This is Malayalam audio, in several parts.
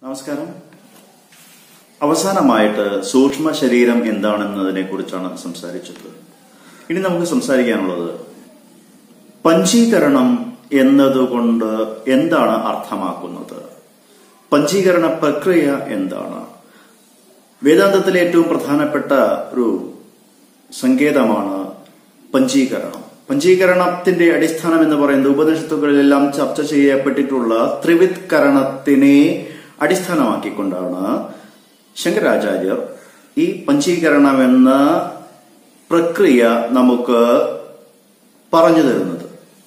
നമസ്കാരം അവസാനമായിട്ട് സൂക്ഷ്മ ശരീരം എന്താണെന്നതിനെ കുറിച്ചാണ് സംസാരിച്ചത് ഇനി നമുക്ക് സംസാരിക്കാനുള്ളത് പഞ്ചീകരണം എന്നതുകൊണ്ട് എന്താണ് അർത്ഥമാക്കുന്നത് പഞ്ചീകരണ പ്രക്രിയ എന്താണ് വേദാന്തത്തിലെ ഏറ്റവും പ്രധാനപ്പെട്ട ഒരു സങ്കേതമാണ് പഞ്ചീകരണം പഞ്ചീകരണത്തിന്റെ അടിസ്ഥാനം എന്ന് പറയുന്നത് ഉപനിഷത്തുകളിലെല്ലാം ചർച്ച ചെയ്യപ്പെട്ടിട്ടുള്ള ത്രിവിത്കരണത്തിനെ അടിസ്ഥാനമാക്കിക്കൊണ്ടാണ് ശങ്കരാചാര്യർ ഈ പഞ്ചീകരണം എന്ന പ്രക്രിയ നമുക്ക് പറഞ്ഞു തരുന്നത്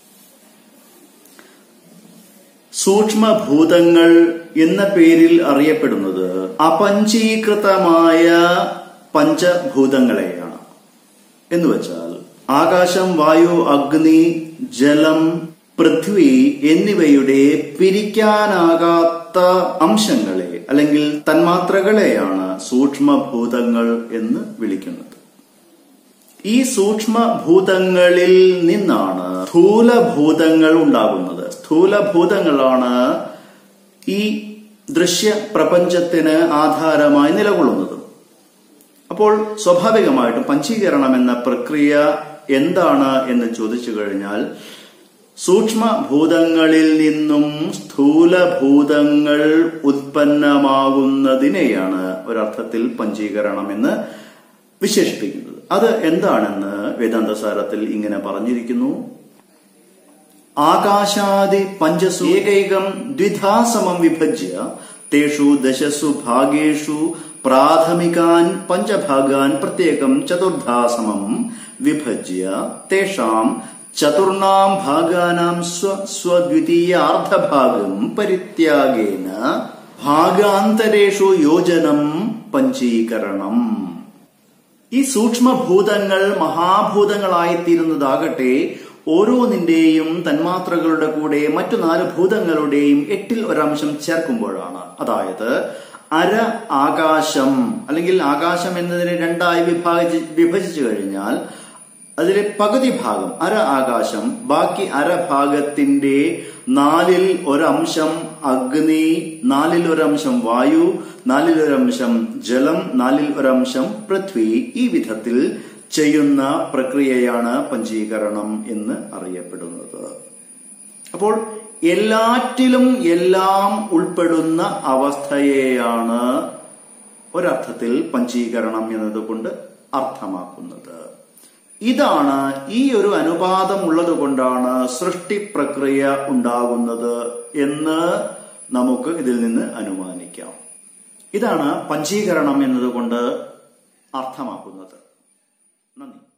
സൂക്ഷ്മഭൂതങ്ങൾ എന്ന പേരിൽ അറിയപ്പെടുന്നത് അപഞ്ചീകൃതമായ പഞ്ചഭൂതങ്ങളെയാണ് എന്നുവെച്ചാൽ ആകാശം വായു അഗ്നി ജലം പൃഥ്വി എന്നിവയുടെ പിരിക്കാനാകാത്ത അംശങ്ങളെ അല്ലെങ്കിൽ തന്മാത്രകളെയാണ് സൂക്ഷ്മഭൂതങ്ങൾ എന്ന് വിളിക്കുന്നത് ഈ സൂക്ഷ്മഭൂതങ്ങളിൽ നിന്നാണ് സ്ഥൂലഭൂതങ്ങൾ ഉണ്ടാകുന്നത് സ്ഥൂലഭൂതങ്ങളാണ് ഈ ദൃശ്യ പ്രപഞ്ചത്തിന് ആധാരമായി നിലകൊള്ളുന്നത് അപ്പോൾ സ്വാഭാവികമായിട്ടും പഞ്ചീകരണം എന്ന പ്രക്രിയ എന്താണ് എന്ന് ചോദിച്ചു കഴിഞ്ഞാൽ സൂക്ഷ്മഭൂതങ്ങളിൽ നിന്നും സ്ഥൂലഭൂതങ്ങൾ ഉത്പന്നമാകുന്നതിനെയാണ് ഒരർത്ഥത്തിൽ പഞ്ചീകരണം എന്ന് വിശേഷിപ്പിക്കുന്നത് അത് എന്താണെന്ന് വേദാന്തസാരത്തിൽ ഇങ്ങനെ പറഞ്ഞിരിക്കുന്നു ആകാശാദി പഞ്ചസു ഏകൈകം ദ്വിധാസമം വിഭജ്യ തേഷു ദശസു ഭാഗേഷു പ്രാഥമികാൻ പഞ്ചഭാഗാൻ പ്രത്യേകം ചതുർധാസമം വിഭജ്യ തേഷാം ചതുർണാം ഭാഗാനാം സ്വ സ്വദ്വിതീയാർദ്ധഭാഗം പരിത്യാഗേന ഭാഗാന്തരേഷു യോജനം പഞ്ചീകരണം ഈ സൂക്ഷ്മഭൂതങ്ങൾ മഹാഭൂതങ്ങളായിത്തീരുന്നതാകട്ടെ ഓരോന്നിന്റെയും തന്മാത്രകളുടെ കൂടെ മറ്റു നാല് ഭൂതങ്ങളുടെയും എട്ടിൽ ഒരംശം ചേർക്കുമ്പോഴാണ് അതായത് അര ആകാശം അല്ലെങ്കിൽ ആകാശം എന്നതിനെ രണ്ടായി വിഭാഗി വിഭജിച്ചു കഴിഞ്ഞാൽ അതിലെ പകുതി ഭാഗം അര ആകാശം ബാക്കി അരഭാഗത്തിന്റെ നാലിൽ ഒരംശം അഗ്നി നാലിൽ ഒരംശം വായു നാലിൽ ഒരംശം ജലം നാലിൽ ഒരംശം പൃഥ്വി ഈ വിധത്തിൽ ചെയ്യുന്ന പ്രക്രിയയാണ് പഞ്ചീകരണം എന്ന് അറിയപ്പെടുന്നത് അപ്പോൾ എല്ലാറ്റിലും എല്ലാം ഉൾപ്പെടുന്ന അവസ്ഥയെയാണ് ഒരർത്ഥത്തിൽ പഞ്ചീകരണം എന്നതുകൊണ്ട് അർത്ഥമാക്കുന്നത് ഇതാണ് ഈ ഒരു അനുപാതം ഉള്ളത് കൊണ്ടാണ് സൃഷ്ടി പ്രക്രിയ ഉണ്ടാകുന്നത് എന്ന് നമുക്ക് ഇതിൽ നിന്ന് അനുമാനിക്കാം ഇതാണ് പഞ്ചീകരണം എന്നതുകൊണ്ട് അർത്ഥമാക്കുന്നത് നന്ദി